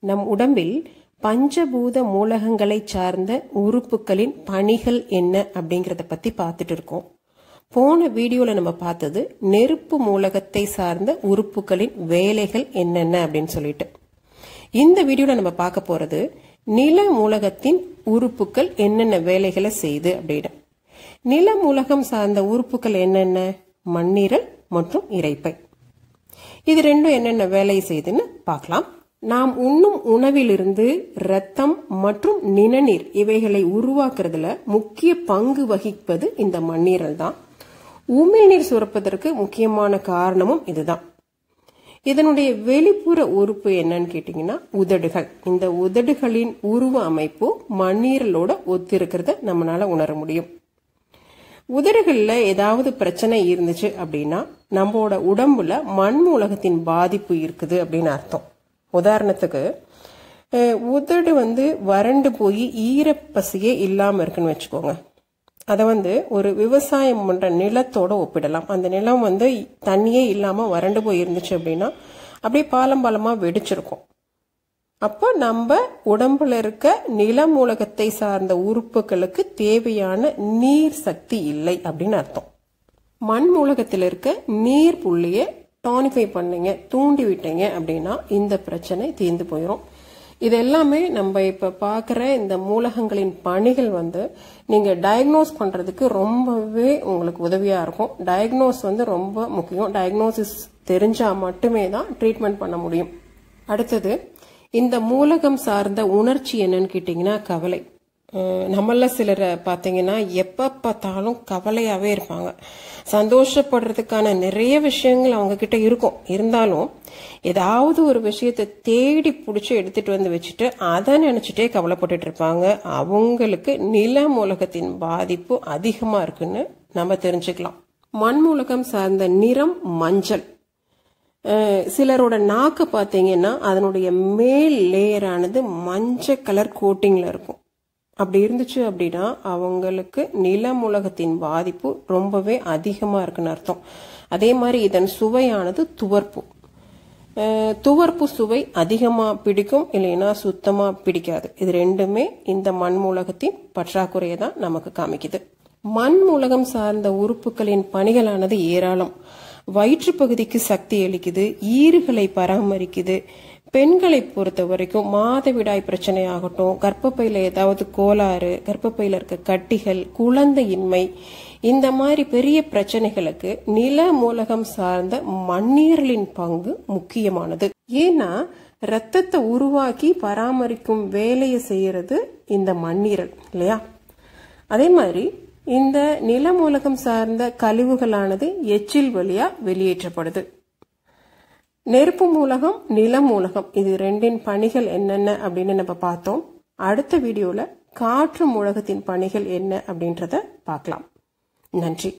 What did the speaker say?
நம் உடம்பில் பஞ்சபூத மூலகங்களை சார்ந்த உறுப்புகளின் பணிகள் என்ன அப்படிங்கறத பத்தி பார்த்துட்டு இருக்கோம் போன வீடியோல நம்ம பார்த்தது நெருப்பு மூலகத்தை சார்ந்த உறுப்புகளின் வேலைகள் என்னென்ன அப்படின்னு சொல்லிட்டு இந்த வீடியோல நம்ம பார்க்க போறது நில மூலகத்தின் உறுப்புகள் என்னென்ன வேலைகளை செய்யுது அப்படின்னு நில மூலகம் சார்ந்த உறுப்புகள் என்னென்ன மண்ணீரல் மற்றும் இறைப்பை இது ரெண்டும் என்னென்ன வேலை செய்யுதுன்னு பார்க்கலாம் நாம் உண்ணும் உணவிலிருந்து ரத்தம் மற்றும் நிணநீர் இவைகளை உருவாக்குறதுல முக்கிய பங்கு வகிப்பது இந்த மண்ணீரல் தான் உமிழ்நீர் சுரப்பதற்கு முக்கியமான காரணமும் இதுதான் இதனுடைய வெளிப்புற உறுப்பு என்னன்னு கேட்டீங்கன்னா உதடுகள் இந்த உதடுகளின் உருவ அமைப்பு மண்ணீரலோட ஒத்திருக்கிறத நம்மளால உணர முடியும் உதடுகள்ல ஏதாவது பிரச்சனை இருந்துச்சு அப்படின்னா நம்மளோட உடம்புல மண் மூலகத்தின் பாதிப்பு இருக்குது அப்படின்னு அர்த்தம் உதாரணத்துக்கு உதடு வந்து வறண்டு போய் ஈரப்பசியே இல்லாம இருக்குன்னு வச்சுக்கோங்க அதை வந்து ஒரு விவசாயம் பண்ற நிலத்தோட ஒப்பிடலாம் அந்த நிலம் வந்து தண்ணியே இல்லாம வறண்டு போய் இருந்துச்சு அப்படின்னா அப்படியே பாலம் பாலமா வெடிச்சிருக்கும் அப்போ நம்ம உடம்புல இருக்க நில மூலகத்தை சார்ந்த உறுப்புகளுக்கு தேவையான நீர் சக்தி இல்லை அப்படின்னு அர்த்தம் மண் மூலகத்தில் இருக்க நீர் புள்ளிய டானிஃபை பண்ணீங்க தூண்டி விட்டீங்க அப்படின்னா இந்த பிரச்சனை தீர்ந்து போயிடும் இது எல்லாமே நம்ம இப்ப பாக்குற இந்த மூலகங்களின் பணிகள் வந்து நீங்க டயக்னோஸ் பண்றதுக்கு ரொம்பவே உங்களுக்கு உதவியா இருக்கும் டயக்னோஸ் வந்து ரொம்ப முக்கியம் டயக்னோசிஸ் தெரிஞ்சா மட்டுமே தான் ட்ரீட்மெண்ட் பண்ண முடியும் அடுத்தது இந்த மூலகம் சார்ந்த உணர்ச்சி என்னன்னு கேட்டீங்கன்னா கவலை நம்மள சிலரை பார்த்தீங்கன்னா எப்ப பார்த்தாலும் கவலையாவே இருப்பாங்க சந்தோஷப்படுறதுக்கான நிறைய விஷயங்கள் அவங்க கிட்ட இருக்கும் இருந்தாலும் ஏதாவது ஒரு விஷயத்தை தேடி பிடிச்சி எடுத்துட்டு வந்து வச்சுட்டு அதை நினைச்சிட்டே கவலைப்பட்டுட்டு இருப்பாங்க அவங்களுக்கு நில மூலகத்தின் பாதிப்பு அதிகமா இருக்குன்னு நம்ம தெரிஞ்சுக்கலாம் மண் மூலகம் சார்ந்த நிறம் மஞ்சள் சிலரோட நாக்கு பார்த்தீங்கன்னா அதனுடைய மேல் லேயரானது மஞ்சள் கலர் கோட்டிங்ல இருக்கும் அப்படி இருந்துச்சு அப்படின்னா அவங்களுக்கு நிலமுலகத்தின் பாதிப்பு ரொம்பவே அதிகமாக இருக்குன்னு அர்த்தம் அதே மாதிரி இதன் சுவையானது துவர்ப்பு துவர்ப்பு சுவை அதிகமாக பிடிக்கும் இல்லைன்னா சுத்தமாக பிடிக்காது இது ரெண்டுமே இந்த மண் மூலகத்தின் பற்றாக்குறையை தான் நமக்கு காமிக்குது மண் மூலகம் சார்ந்த உறுப்புகளின் பணிகளானது ஏராளம் வயிற்று பகுதிக்கு சக்தி அளிக்குது ஈறுகளை பராமரிக்குது பெண்களை பொறுத்த வரைக்கும் மாதவிடாய் பிரச்சனை ஆகட்டும் கர்ப்பப்பையில ஏதாவது கோளாறு கர்ப்பப்பையில இருக்க கட்டிகள் குழந்தையின்மை இந்த மாதிரி பெரிய பிரச்சனைகளுக்கு நில மூலகம் சார்ந்த மண்ணீரலின் பங்கு முக்கியமானது ஏன்னா ரத்தத்தை உருவாக்கி பராமரிக்கும் வேலையை செய்யறது இந்த மண்ணீரல் இல்லையா அதே மாதிரி இந்த நில மூலகம் சார்ந்த கழிவுகளானது எச்சில் வழியா வெளியேற்றப்படுது நெருப்பு மூலகம் நில மூலகம் இது ரெண்டின் பணிகள் என்னென்ன அப்படின்னு நம்ம பார்த்தோம் அடுத்த வீடியோல காற்று மூலகத்தின் பணிகள் என்ன அப்படின்றத பார்க்கலாம் நன்றி